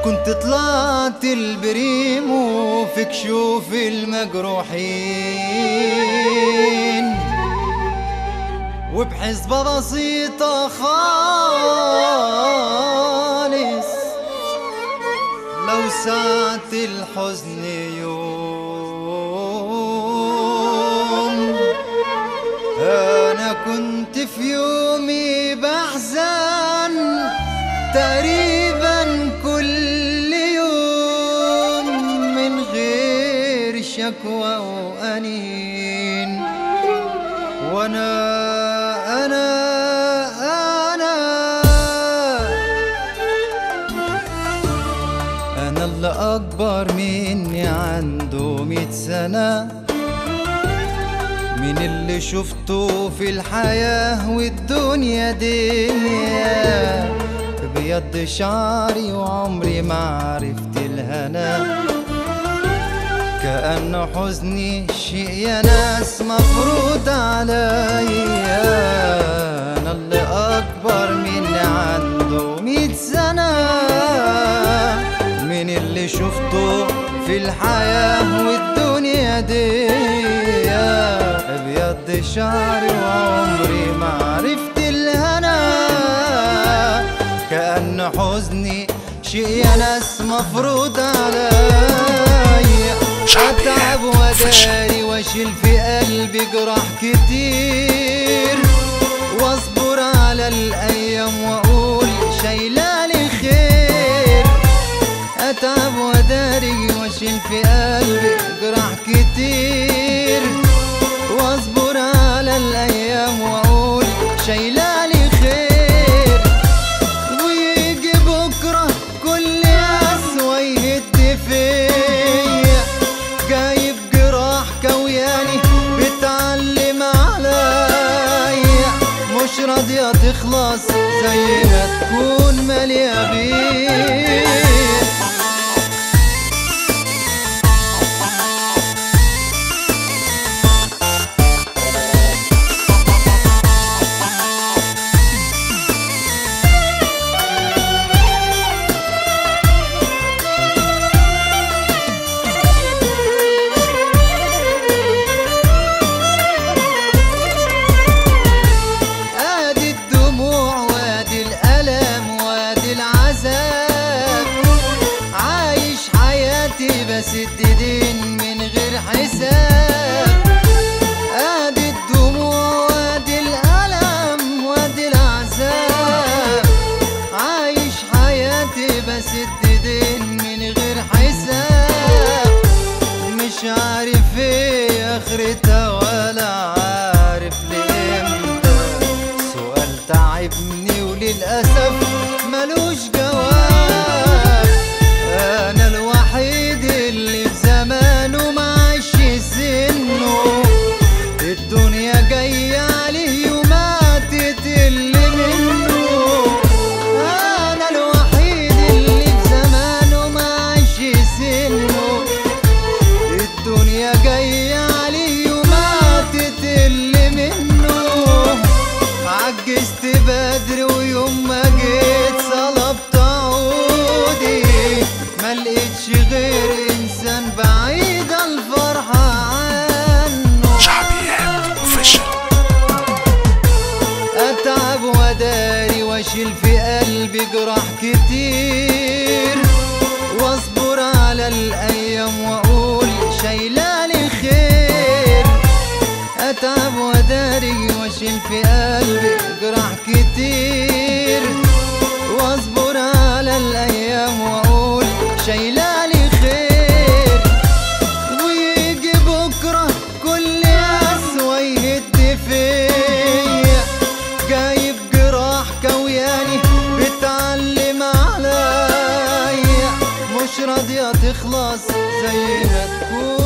كنت طلعت البريم وفي كشوف المجروحين وبحسبة بسيطة خالص لو ساعة الحزن يوم أنا كنت في يومي بحزن تقريبا كل يوم من غير شكوى وأنين وأنا أنا أنا أنا اللي أكبر مني عنده مية سنة من اللي شفته في الحياة والدنيا دي بيض شعري وعمري ما عرفت الهنا كأن حزني شيء يا ناس مفروض عليا أنا اللي أكبر مني عنده مية سنة من اللي شفته في الحياة والدنيا دي ابيض شعري وعمري ما عرفت الهنا كأن حزني شيء يا ناس مفروض عليا اتعب واداري واشيل في قلبي جراح كتير واصبر على الايام واقول شايلالي خير اتعب واداري واشيل في قلبي جراح كتير واصبر على الايام واقول شايلالي خير ويجي بكره كل قسوه يهد فيا جايب جراح كوياني بتعلم عليا مش راضيه تخلص زي ما تكون ماليه بيا ادي الدموع وادي الالم وادي العذاب عايش حياتي بسد دين من غير حساب ادي الدموع وادي الالم وادي العذاب عايش حياتي بسد دين من غير حساب مش عارف ايه اخرتها ولا عارف لامتى سؤال تعبني وللاسف ملوش جواب انا الوحيد اللي في زمانه معاش سنه الدنيا جاية عليه وماتت اللي منه انا الوحيد اللي في زمانه معاش سنه الدنيا جاية عليه وماتت اللي منه عجزت بدري ويوم ما جيت صلبت عودي ما لقيتش غير انسان بعيد الفرحة عنه شعبيات اوفيشال اتعب واداري واشيل في قلبي جراح كتير واصبر على الايام واقول شايلالي خير اتعب واداري واشيل في قلبي جراح كتير واصبر على الايام واقول شايلالي خير ويجي بكره كل قسوه يهد فيا جايب جراح كوياني بتعلم عليا مش راضيه تخلص زي ما تكون